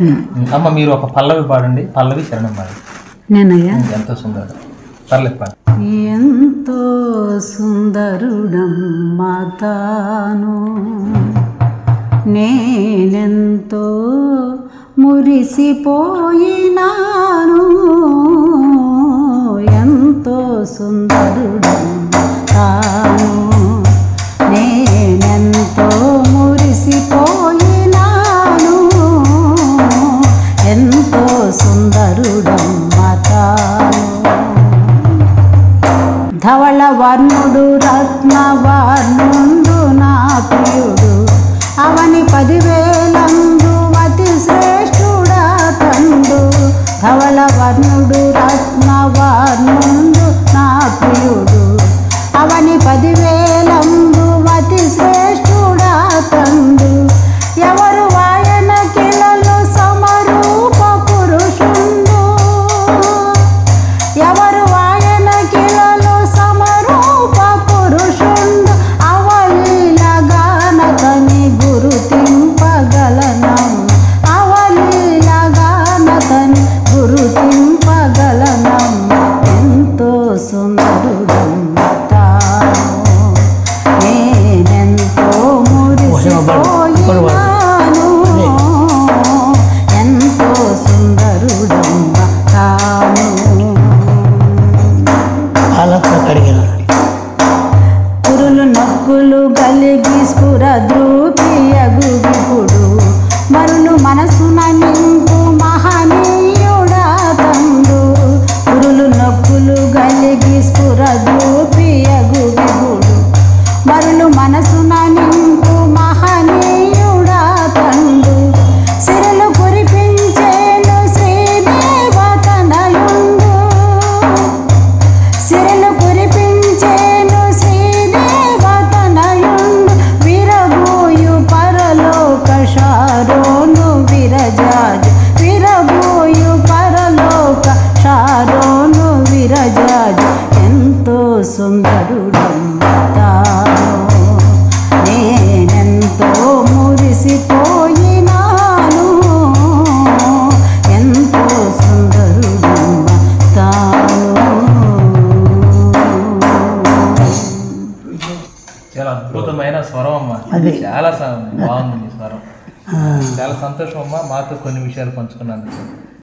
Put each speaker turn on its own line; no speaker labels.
అమ్మ మీరు ఒక పల్లవి పాడండి పల్లవి చరణం పాడండి
నేనయ్యా
ఎంతో సుందరం పర్లేదు పాడండి
ఎంతో సుందరుడమ్మా తాను నేనెంతో మురిసిపోయినాను ఎంతో సుందరుడమ్మా తాను నేనెంతో మురిసిపోయినాను ఎంతో సుందరుడమ్మా తాను ధవళ వర్ణుడు రత్న వర్ణుండు నా ప్రియుడు అవని పదివేలందు అతి శ్రేష్ఠుడా తండు ధవళ వర్ణుడు రత్న వర్ణుండు నా ప్రియుడు అవని పదివేలందు అతి శ్రేష్ఠుడా తండు ఎవరు వాయన కిలలో సమరూప పురుషుండు ఎవరు ఆయన కిలలో సమరూప పురుషుండు అవలీలగానతని గురుతింపగలనం అవలీలగానతని గురుతింపగలనం ఎంతో సుందరుడం తాను నేనెంతో మురిసిపోయినాను ఎంతో సుందరుడమ్మ తాను
పాలతో కడిగిన
పురులు నొక్కులు గలిగి స్ఫుర ద్రూపియగు విపుడు మరులు మనసున నింపు మహనీయుడా తండు పురులు నొక్కులు గలిగి స్ఫుర ద్రూపియగు విపుడు మరులు మనసున నింపు మహనీయుడా తండు సిరులు కురిపించేను శ్రీదేవతనయుండు సిరలు కురిపించేను శ్రీదేవతనయుండు విరబోయు పరలోక శారోను విరజాజు విరబోయు పరలోక శారోను విరజాజు ఎంతో సుందరుడమ్మ తాను నేనెంతో మురిసిపోయినాను ఎంతో సుందరుడమ్మ తాను
చాలా అద్భుతమైన స్వరం అమ్మ
అది.
చాలా స- బాగుంది మీ స్వరం చాలా సంతోషం అమ్మా మాతో కొన్ని విషయాలు పంచుకున్నందుకు